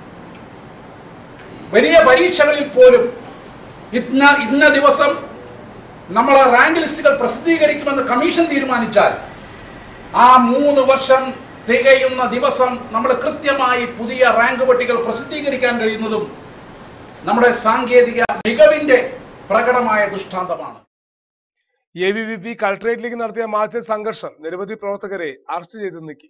വലിയ പരീക്ഷകളിൽ പോലും ഇന്ന ഇന്ന ദിവസം നമ്മൾ റാങ്ക് ലിസ്റ്റുകൾ പ്രസിദ്ധീകരിക്കുമെന്ന് കമ്മീഷൻ തീരുമാനിച്ചാൽ ആ മൂന്ന് വർഷം തികയുന്ന ദിവസം നമ്മൾ കൃത്യമായി പുതിയ റാങ്ക് പട്ടികൾ പ്രസിദ്ധീകരിക്കാൻ കഴിയുന്നതും നമ്മുടെ സാങ്കേതിക മികവിന്റെ പ്രകടമായ ദൃഷ്ടാന്തമാണ് എ ബി വി പി കളക്ടറേറ്റിലേക്ക് നടത്തിയ മാർച്ചിൽ സംഘർഷം നിരവധി പ്രവർത്തകരെ അറസ്റ്റ് ചെയ്ത് നീക്കി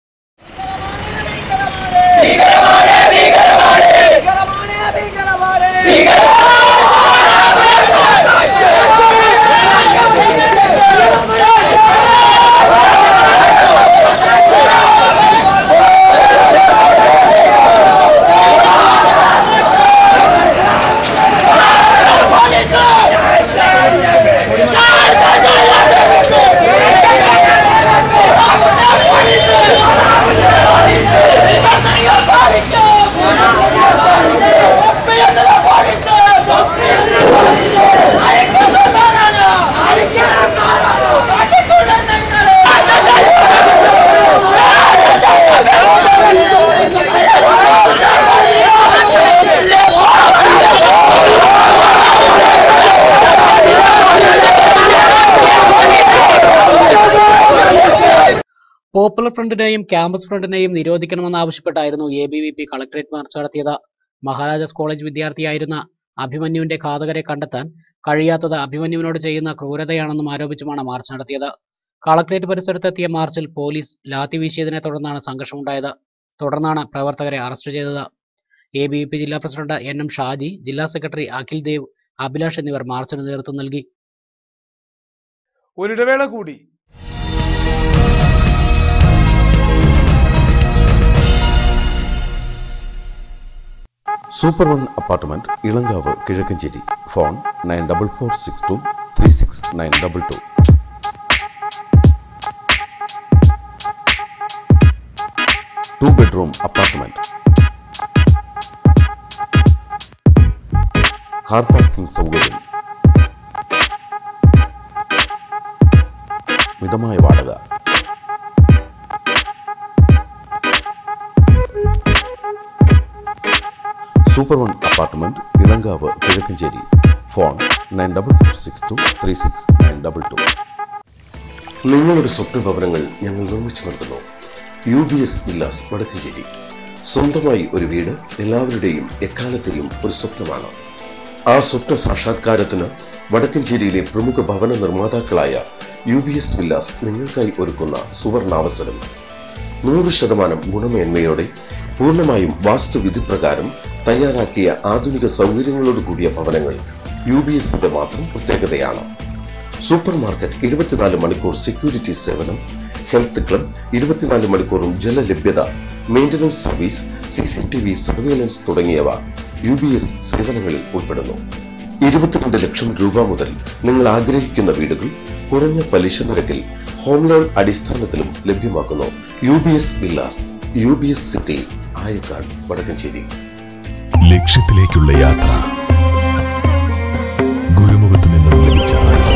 പോപ്പുലർ ഫ്രണ്ടിനെയും ക്യാമ്പസ് ഫ്രണ്ടിനെയും നിരോധിക്കണമെന്നാവശ്യപ്പെട്ടായിരുന്നു A B V P collectorate march നടത്തിയത് മഹാരാജാസ് കോളേജ് വിദ്യാർത്ഥിയായിരുന്ന അഭിമന്യുവിന്റെ ഘാതകരെ കണ്ടെത്താൻ കഴിയാത്തത് അഭിമന്യുവിനോട് ചെയ്യുന്ന ക്രൂരതയാണെന്നും ആരോപിച്ചുമാണ് മാർച്ച് നടത്തിയത് കളക്ടറേറ്റ് പരിസരത്തെത്തിയ മാർച്ചിൽ പോലീസ് ലാത്തി വീശിയതിനെ തുടർന്നാണ് സംഘർഷമുണ്ടായത് തുടർന്നാണ് പ്രവർത്തകരെ അറസ്റ്റ് ചെയ്തത് എ ബി വി പി ജില്ലാ പ്രസിഡന്റ് എൻ എം ഷാജി ജില്ലാ സെക്രട്ടറി അഖിൽ ദേവ് അഭിലാഷ് എന്നിവർ മാർച്ചിന് നേതൃത്വം നൽകി ഒരിടവേള കൂടി super one apartment Elankavu Kizhakkanchery phone nine double four six two three six nine double two two bedroom apartment car parking സൗകര്യം മിതമായ വാടക super one apartment Elankavu Kizhakkanchery phone nine double four six two three six nine double two നിങ്ങളുടെ സ്വപ്ന ഭവനങ്ങൾ ഞങ്ങൾ നിർമ്മിച്ചു നൽകുന്നു U B S villas Vadakkanchery സ്വന്തമായി ഒരു വീട് എല്ലാവരുടെയും എക്കാലത്തെയും ഒരു സ്വപ്നമാണ് ആ സ്വപ്ന സാക്ഷാത്കാരത്തിന് വടക്കഞ്ചേരിയിലെ പ്രമുഖ ഭവന നിർമ്മാതാക്കളായ യു ബി എസ് വില്ലാസ് നിങ്ങൾക്കായി ഒരുക്കുന്ന സുവർണാവസരം നൂറ് ശതമാനം ഗുണമേന്മയോടെ പൂർണ്ണമായും വാസ്തുവിധി പ്രകാരം തയ്യാറാക്കിയ ആധുനിക സൗകര്യങ്ങളോട് കൂടിയ ഭവനങ്ങൾ യു ബി എസിന്റെ മാത്രം പ്രത്യേകതയാണ് സൂപ്പർ മാർക്കറ്റ് ഇരുപത്തിനാല് മണിക്കൂർ സെക്യൂരിറ്റി സേവനം ഹെൽത്ത് ക്ലബ് ഇരുപത്തിനാല് മണിക്കൂറും ജലലഭ്യത maintenance service C C T V surveillance തുടങ്ങിയവ യു ബി എസ് സേവനങ്ങളിൽ ഉൾപ്പെടുന്നു ഇരുപത്തിരണ്ട് ലക്ഷം രൂപ മുതൽ നിങ്ങൾ ആഗ്രഹിക്കുന്ന വീടുകൾ കുറഞ്ഞ പലിശ നിരക്കിൽ ഹോം ലോൺ അടിസ്ഥാനത്തിലും ലഭ്യമാക്കുന്നു U B S villas U B S city Ayakkad Vadakkanchery ലക്ഷ്യത്തിലേക്കുള്ള യാത്ര ഗുരുമുഖത്തു നിന്നും ലഭിച്ച അറിവ്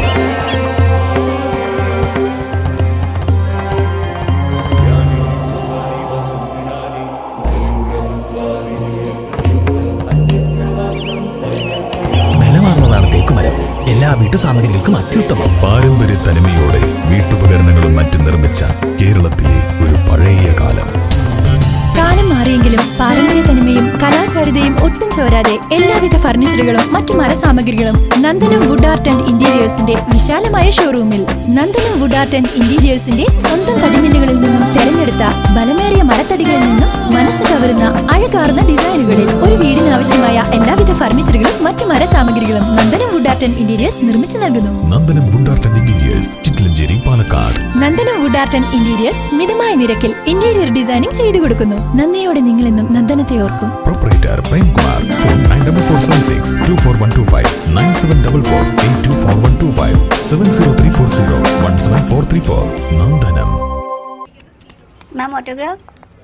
ബലമാർന്നതാണ് തേക്കുമരം എല്ലാ വീട്ടു സാമഗ്രികൾക്കും അത്യുത്തമം പാരമ്പര്യ തനിമയോടെ വീട്ടുപകരണങ്ങളും മറ്റും നിർമ്മിച്ച കേരളത്തിലെ ഒരു പഴയ കാലം കാലം മാറിയെങ്കിലും പാരമ്പര്യ തനിമയും കലാചാരിതയും ഒട്ടും ചോരാതെ എല്ലാവിധ ഫർണിച്ചറുകളും മറ്റു മരസാമഗ്രികളും നന്ദനം വുഡ് ആർട്ട് ആൻഡ് ഇന്റീരിയേഴ്സിന്റെ വിശാലമായ ഷോറൂമിൽ നന്ദനം വുഡ് ആർട്ട് ആൻഡ് ഇന്റീരിയേഴ്സിന്റെ സ്വന്തം തടിമില്ലുകളിൽ നിന്നും തെരഞ്ഞെടുത്ത ബലമേറിയ മരത്തടികളിൽ നിന്നും മനസ്സ് കവരുന്ന അഴകാർന്ന ഡിസൈനുകളിൽ ഒരു വീടിന് ആവശ്യമായ എല്ലാവിധ ഫർണിച്ചറുകളും മറ്റു മരസാമഗ്രികളും Nandanam wood art and interiors നിർമ്മിച്ചു നൽകുന്നു Nandanam wood art and interiors Chittilanchery Palakkad Nandanam wood art and interiors മിതമായ നിരക്കിൽ ഇന്റീരിയർ ഡിസൈനിംഗ് ചെയ്തു കൊടുക്കുന്നു നന്ദിയോടെ നിങ്ങളെന്നും നന്ദനത്തെ ഓർക്കും proprietor Premkumar phone nine double four seven six two four one two five nine seven double four eight two four one two five seven zero three four zero one seven four three four Nandanam ma'am autograph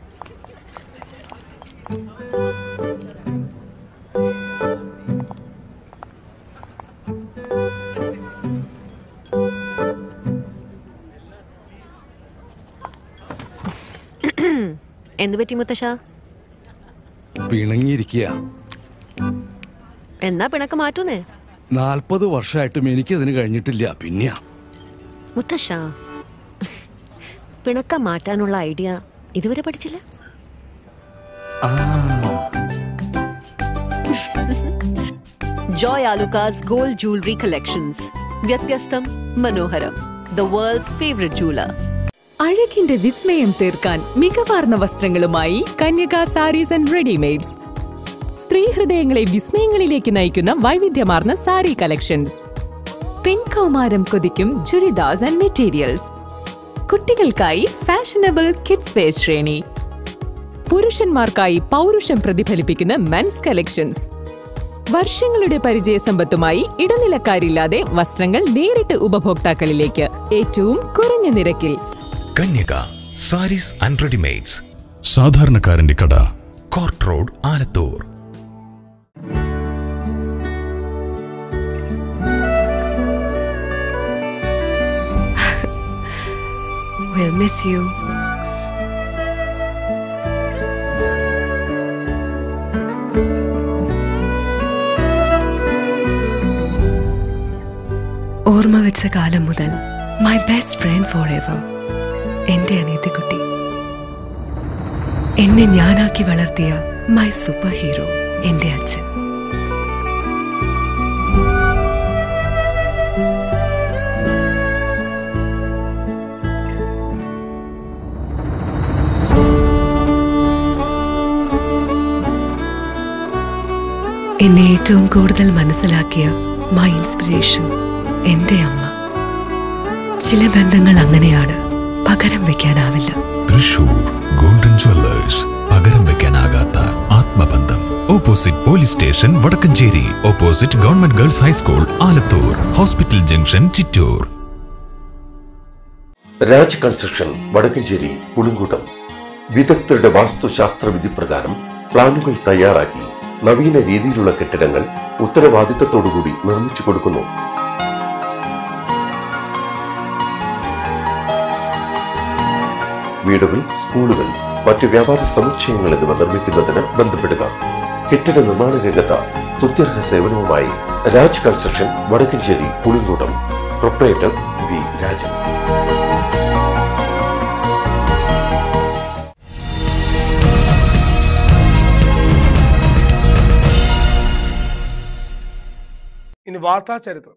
എന്തു പറ്റി മുത്തശ്ശ പിണങ്ങിയിരിക്കുക എന്നാ പിണക്ക് മാറ്റൂന്നേ നാൽപ്പത് വർഷമായിട്ടും എനിക്കതിന് കഴിഞ്ഞിട്ടില്ല പിന്നെയാ മുത്തശ്ശ പിണക്കം മാറ്റാനുള്ള ഐഡിയ ഇതുവരെ പഠിച്ചില്ല Joy Alukkas gold jewellery collections വ്യത്യസ്തം മനോഹരം ദ വേൾഡ്സ് ഫേവറേറ്റ് ജ്വല്ലർ അഴകിന്റെ വിസ്മയം തീർക്കാൻ മികവാർന്ന വസ്ത്രങ്ങളുമായി കന്യക സാരീസ് ആൻഡ് റെഡിമെയ്ഡ്സ് സ്ത്രീ ഹൃദയങ്ങളെ വിസ്മയങ്ങളിലേക്ക് നയിക്കുന്ന വൈവിധ്യമാർന്ന സാരി കളക്ഷൻസ് പെൺകൗമാരം കൊതിക്കും ചുരിദാസ് ആൻഡ് മെറ്റീരിയൽസ് കുട്ടികൾക്കായി ഫാഷനബിൾ കിഡ്സ് വെയർ ശ്രേണി പുരുഷന്മാർക്കായി പൗരുഷം പ്രതിഫലിപ്പിക്കുന്ന മെൻസ് കളക്ഷൻസ് വർഷങ്ങളുടെ പരിചയസമ്പത്തുമായി ഇടനിലക്കാരില്ലാതെ വസ്ത്രങ്ങൾ നേരിട്ട് ഉപഭോക്താക്കളിലേക്ക് ഏറ്റവും കുറഞ്ഞ നിരക്കിൽ കന്യക സാരീസ് ആൻഡ് റെഡിമെയ്ഡ്സ് സാധാരണക്കാരന്റെ കട court road Alathur We'll miss you. ഓർമ്മ വെച്ച കാലം മുതൽ my best friend forever എന്റെ അനിയത്തിക്കുട്ടി എന്നെ ഞാനാക്കി വളർത്തിയ മൈ സൂപ്പർ ഹീറോ എന്റെ അച്ഛൻ എന്നെ ഏറ്റവും കൂടുതൽ മനസ്സിലാക്കിയ മൈ ഇൻസ്പിറേഷൻ എന്റെ അമ്മ ചില ബന്ധങ്ങൾ അങ്ങനെയാണ് പകരം വെക്കാനാവില്ല തൃശൂർ ഗോൾഡൻ ജ്വല്ലേഴ്സ് പകരം വെക്കാനാകാത്ത ആത്മബന്ധം opposite police station Vadakkanchery opposite government girls high school Alathur hospital junction Chittur Raj construction Vadakkanchery Pulungoottam വിദഗ്ധരുടെ വാസ്തുശാസ്ത്ര വിധി പ്രകാരം പ്ലാനുകൾ തയ്യാറാക്കി നവീന രീതിയിലുള്ള കെട്ടിടങ്ങൾ ഉത്തരവാദിത്തത്തോടുകൂടി നിർമ്മിച്ചു കൊടുക്കുന്നു വീടുകൾ സ്കൂളുകൾ മറ്റ് വ്യാപാര സമുച്ചയങ്ങൾ എന്നിവ നിർമ്മിക്കുന്നതിന് ബന്ധപ്പെടുക കെട്ടിട നിർമ്മാണ രംഗത്ത് തുത്യർഹ സേവനവുമായി Raj construction Vadakkanchery Pulinkottam proprietor V Rajan ഇനി വാർത്താ ചരിത്രം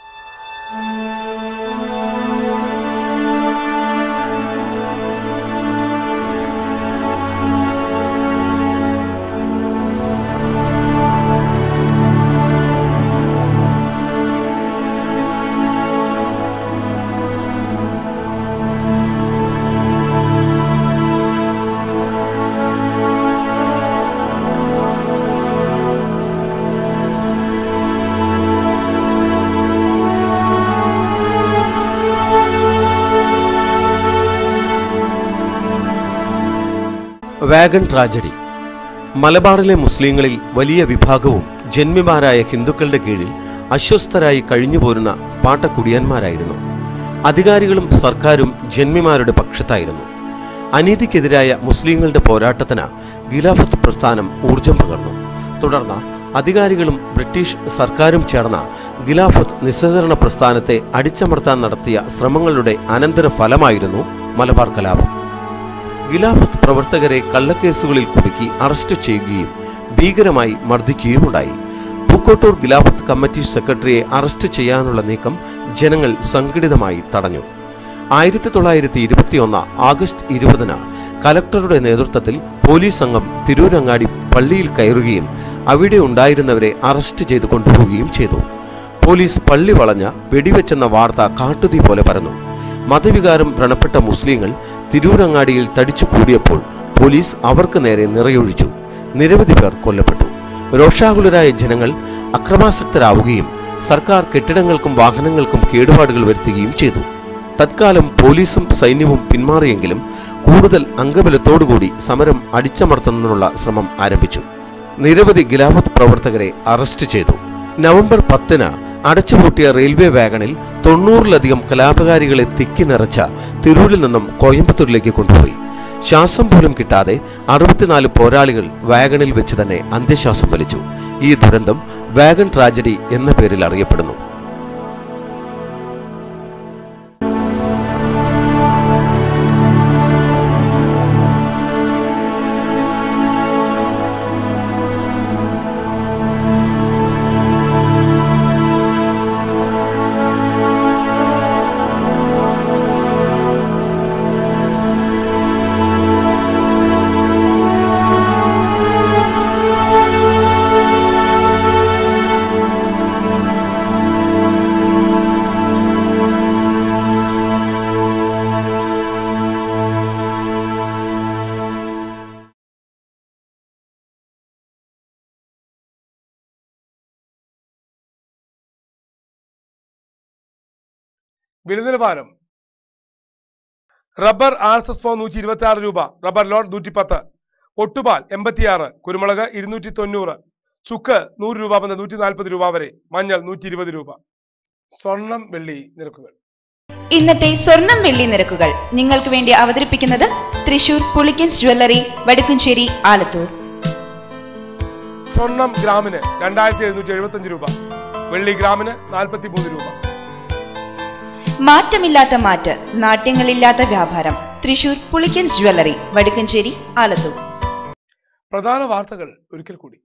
വാഗൺ ട്രാജഡി മലബാറിലെ മുസ്ലിങ്ങളിൽ വലിയ വിഭാഗവും ജന്മിമാരായ ഹിന്ദുക്കളുടെ കീഴിൽ അസ്വസ്ഥരായി കഴിഞ്ഞുപോരുന്ന പാട്ടക്കുടിയന്മാരായിരുന്നു അധികാരികളും സർക്കാരും ജന്മിമാരുടെ പക്ഷത്തായിരുന്നു അനീതിക്കെതിരായ മുസ്ലിങ്ങളുടെ പോരാട്ടത്തിന് ഖിലാഫത്ത് പ്രസ്ഥാനം ഊർജം പകർന്നു തുടർന്ന് അധികാരികളും ബ്രിട്ടീഷ് സർക്കാരും ചേർന്ന ഖിലാഫത്ത് നിസ്സഹകരണ പ്രസ്ഥാനത്തെ അടിച്ചമർത്താൻ നടത്തിയ ശ്രമങ്ങളുടെ അനന്തര ഫലമായിരുന്നു മലബാർ കലാപം ഖിലാഫത്ത് പ്രവർത്തകരെ കള്ളക്കേസുകളിൽ കുടുക്കി അറസ്റ്റ് ചെയ്യുകയും ഭീകരമായി മർദ്ദിക്കുകയുമുണ്ടായി പൂക്കോട്ടൂർ ഖിലാഫത്ത് കമ്മിറ്റി സെക്രട്ടറിയെ അറസ്റ്റ് ചെയ്യാനുള്ള നീക്കം ജനങ്ങൾ സംഘടിതമായി തടഞ്ഞു ആയിരത്തി തൊള്ളായിരത്തി ഇരുപത്തിയൊന്ന് ആഗസ്റ്റ് ഇരുപതിന് കലക്ടറുടെ നേതൃത്വത്തിൽ പോലീസ് സംഘം തിരൂരങ്ങാടി പള്ളിയിൽ കയറുകയും അവിടെ ഉണ്ടായിരുന്നവരെ അറസ്റ്റ് ചെയ്ത് കൊണ്ടുപോവുകയും ചെയ്തു പോലീസ് പള്ളി വളഞ്ഞ വെടിവെച്ചെന്ന വാർത്ത കാട്ടുതീ പോലെ പരന്നു മതവികാരം വ്രണപ്പെട്ട മുസ്ലിങ്ങൾ തിരൂരങ്ങാടിയിൽ തടിച്ചു കൂടിയപ്പോൾ പോലീസ് അവർക്ക് നേരെ നിറയൊഴിച്ചു നിരവധി പേർ കൊല്ലപ്പെട്ടു രോഷാകുലരായ ജനങ്ങൾ അക്രമാസക്തരാവുകയും സർക്കാർ കെട്ടിടങ്ങൾക്കും വാഹനങ്ങൾക്കും കേടുപാടുകൾ വരുത്തുകയും ചെയ്തു തത്കാലം പോലീസും സൈന്യവും പിന്മാറിയെങ്കിലും കൂടുതൽ അംഗബലത്തോടുകൂടി സമരം അടിച്ചമർത്തുന്നതിനുള്ള ശ്രമം ആരംഭിച്ചു നിരവധി ഖിലാഫത്ത് പ്രവർത്തകരെ അറസ്റ്റ് ചെയ്തു നവംബർ പത്തിന് അടച്ചുപൂട്ടിയ റെയിൽവേ വാഗണിൽ തൊണ്ണൂറിലധികം കലാപകാരികളെ തിക്കി നിറച്ച തിരൂരിൽ നിന്നും കോയമ്പത്തൂരിലേക്ക് കൊണ്ടുപോയി ശ്വാസം പോലും കിട്ടാതെ അറുപത്തിനാല് പോരാളികൾ വാഗണിൽ വെച്ച് തന്നെ അന്ത്യശ്വാസം വലിച്ചു ഈ ദുരന്തം വാഗൺ ട്രാജഡി എന്ന പേരിൽ അറിയപ്പെടുന്നു വിലനിലവാരം rubber R S S four നൂറ്റി ഇരുപത്തി ആറ് രൂപ റബ്ബർ ലോൺ നൂറ്റി പത്ത് ഒട്ടുപാൽ എൺപത്തിയാറ് കുരുമുളക് ഇരുന്നൂറ്റി തൊണ്ണൂറ് ചുക്ക് നൂറ് രൂപ മുതൽ നൂറ്റി നാൽപ്പത് രൂപ വരെ മഞ്ഞൾ നൂറ്റി ഇരുപത് രൂപ സ്വർണം വെള്ളി നിരക്കുകൾ ഇന്നത്തെ സ്വർണം വെള്ളി നിരക്കുകൾ നിങ്ങൾക്ക് വേണ്ടി അവതരിപ്പിക്കുന്നത് തൃശൂർ പുളിക്കൻസ് ജ്വല്ലറി വടക്കുംചേരി ആലത്തൂർ സ്വർണം ഗ്രാമിന് രണ്ടായിരത്തി എഴുന്നൂറ്റി എഴുപത്തി അഞ്ച് രൂപ വെള്ളി ഗ്രാമിന് നാൽപ്പത്തി മൂന്ന് രൂപ മാറ്റമില്ലാത്ത മാറ്റ് നാട്യങ്ങളില്ലാത്ത വ്യാപാരം തൃശൂർ പുളിക്കൻസ് ജ്വല്ലറി വടക്കഞ്ചേരി ആലത്തൂർ പ്രധാന വാർത്തകൾ ഒരിക്കൽ കൂടി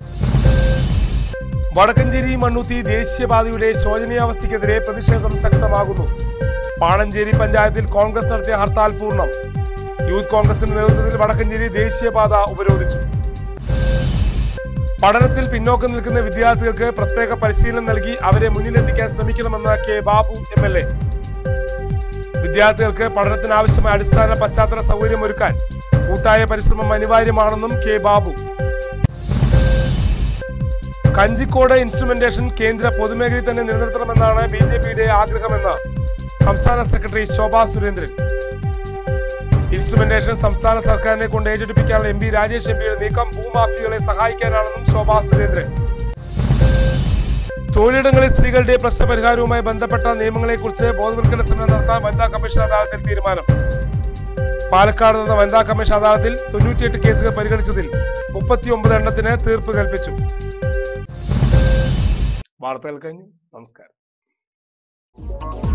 വടക്കഞ്ചേരി മണ്ണുത്തി ദേശീയപാതയുടെ ശോചനീയാവസ്ഥയ്ക്കെതിരെ പ്രതിഷേധം ശക്തമാകുന്നു പാണഞ്ചേരി പഞ്ചായത്തിൽ കോൺഗ്രസ് നടത്തിയ ഹർത്താൽ പൂർണ്ണം യൂത്ത് കോൺഗ്രസിന്റെ നേതൃത്വത്തിൽ വടക്കഞ്ചേരി ദേശീയപാത ഉപരോധിച്ചു പഠനത്തിൽ പിന്നോക്കം നിൽക്കുന്ന വിദ്യാർത്ഥികൾക്ക് പ്രത്യേക പരിശീലനം നൽകി അവരെ മുന്നിലെത്തിക്കാൻ ശ്രമിക്കണമെന്ന് K Babu M L A വിദ്യാർത്ഥികൾക്ക് പഠനത്തിന് ആവശ്യമായ അടിസ്ഥാന പശ്ചാത്തല സൗകര്യമൊരുക്കാൻ കൂട്ടായ പരിശ്രമം അനിവാര്യമാണെന്നും കെ ബാബു കഞ്ചിക്കോട് ഇൻസ്ട്രുമെന്റേഷൻ കേന്ദ്ര പൊതുമേഖലയിൽ തന്നെ നിലനിർത്തണമെന്നാണ് ബി ജെ പിയുടെ ആഗ്രഹമെന്ന് സംസ്ഥാന സെക്രട്ടറി ശോഭാ സുരേന്ദ്രൻ ഇൻസ്ട്രുമെന്റേഷൻ സംസ്ഥാന സർക്കാരിനെ കൊണ്ട് ഏറ്റെടുപ്പിക്കാനുള്ള എം പി രാജേഷ് എം പിയുടെ നീക്കം ഭൂമാഫികളെ സഹായിക്കാനാണെന്നും ശോഭാ സുരേന്ദ്രൻ തൊഴിലിടങ്ങളിൽ സ്ത്രീകളുടെ പ്രശ്നപരിഹാരവുമായി ബന്ധപ്പെട്ട നിയമങ്ങളെക്കുറിച്ച് ബോധവൽക്കരണ ശ്രമം നടത്താൻ വനിതാ കമ്മീഷൻ അദാലത്തിൽ തീരുമാനം പാലക്കാട് നടന്ന വനിതാ കമ്മീഷൻ അദാലത്തിൽ തൊണ്ണൂറ്റിയെട്ട് കേസുകൾ പരിഗണിച്ചതിൽ മുപ്പത്തിയൊമ്പത് എണ്ണത്തിന് തീർപ്പ് കൽപ്പിച്ചു വാർത്തകൾ കഴിഞ്ഞു നമസ്കാരം